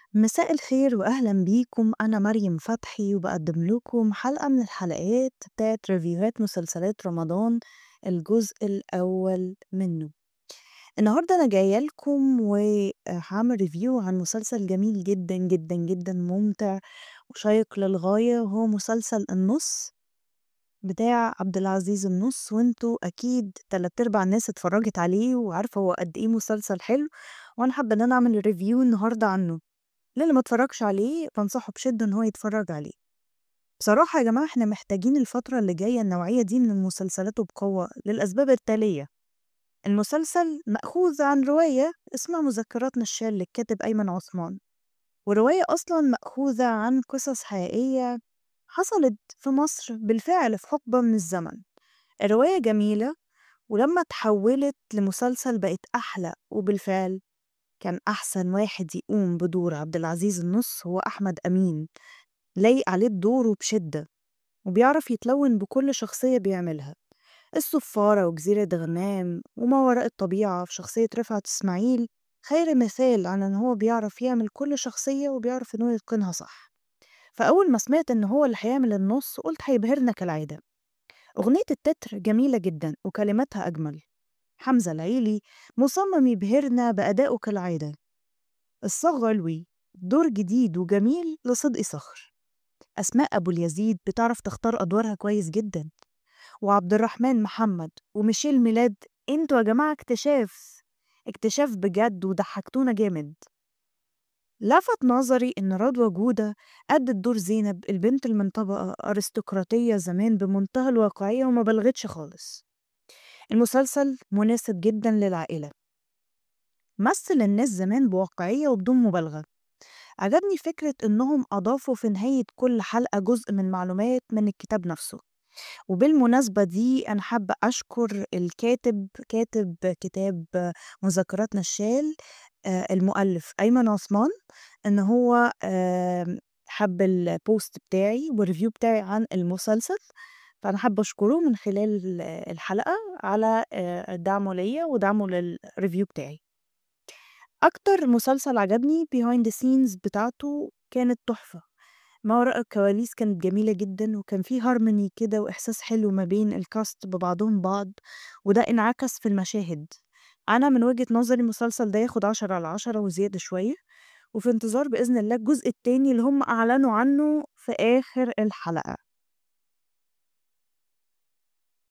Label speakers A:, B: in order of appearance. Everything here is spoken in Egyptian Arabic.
A: مساء الخير وأهلا بيكم أنا مريم فتحي وبقدم لكم حلقة من الحلقات بتاعت ريفيوهات مسلسلات رمضان الجزء الأول منه النهاردة أنا جاية لكم وهعمل ريفيو عن مسلسل جميل جدا جدا جدا ممتع وشيق للغاية وهو مسلسل النص بتاع عبد العزيز النص وانتوا أكيد تلات أرباع الناس اتفرجت عليه وعارفة هو قد إيه مسلسل حلو وأنا حابة إن أنا أعمل ريفيو النهاردة عنه للي ما اتفرجش عليه بنصحه بشدة إن هو يتفرج عليه بصراحة يا جماعة احنا محتاجين الفترة اللي جاية النوعية دي من المسلسلات وبقوة للأسباب التالية المسلسل مأخوذ عن رواية اسمها مذكرات نشال للكاتب أيمن عثمان ورواية أصلا مأخوذة عن قصص حقيقية حصلت في مصر بالفعل في حقبة من الزمن الرواية جميلة ولما تحولت لمسلسل بقت أحلى وبالفعل كان أحسن واحد يقوم بدور عبد العزيز النص هو أحمد أمين لايق عليه الدور وبشدة وبيعرف يتلون بكل شخصية بيعملها الصفارة وجزيرة غمام وما وراء الطبيعة في شخصية رفعت إسماعيل خير مثال على إن هو بيعرف يعمل كل شخصية وبيعرف إنه يتقنها صح فأول ما سمعت إن هو اللي هيعمل النص قلت هيبهرنا كالعادة أغنية التتر جميلة جدا وكلماتها أجمل حمزة العيلي مصمم يبهرنا بأدائه كالعادة الصاغة علوي دور جديد وجميل لصدقي صخر أسماء أبو اليزيد بتعرف تختار أدوارها كويس جدا وعبد الرحمن محمد وميشيل ميلاد انتوا يا جماعة اكتشاف اكتشاف بجد وضحكتونا جامد لفت نظري إن رضوى جودة أدت دور زينب البنت اللي من طبقة أرستقراطية زمان بمنتهى الواقعية وما بلغتش خالص المسلسل مناسب جدا للعائلة مثل الناس زمان بواقعية وبدون مبالغة عجبني فكرة إنهم أضافوا في نهاية كل حلقة جزء من معلومات من الكتاب نفسه وبالمناسبة دي أنا حابة أشكر الكاتب كاتب كتاب مذكرات نشال آه، المؤلف أيمن عثمان إن هو آم، حب البوست بتاعي والريفيو بتاعي عن المسلسل فأنا حابة أشكره من خلال الحلقة على آه، دعمه ليا ودعمه للريفيو بتاعي أكتر مسلسل عجبني behind the scenes بتاعته كانت تحفة ما وراء الكواليس كانت جميلة جدا وكان في هارموني كده وإحساس حلو ما بين الكاست ببعضهم بعض وده انعكس في المشاهد أنا من وجهة نظري المسلسل ده ياخد عشرة على عشرة وزيادة شوية وفي انتظار بإذن الله الجزء التاني اللي هم أعلنوا عنه في آخر الحلقة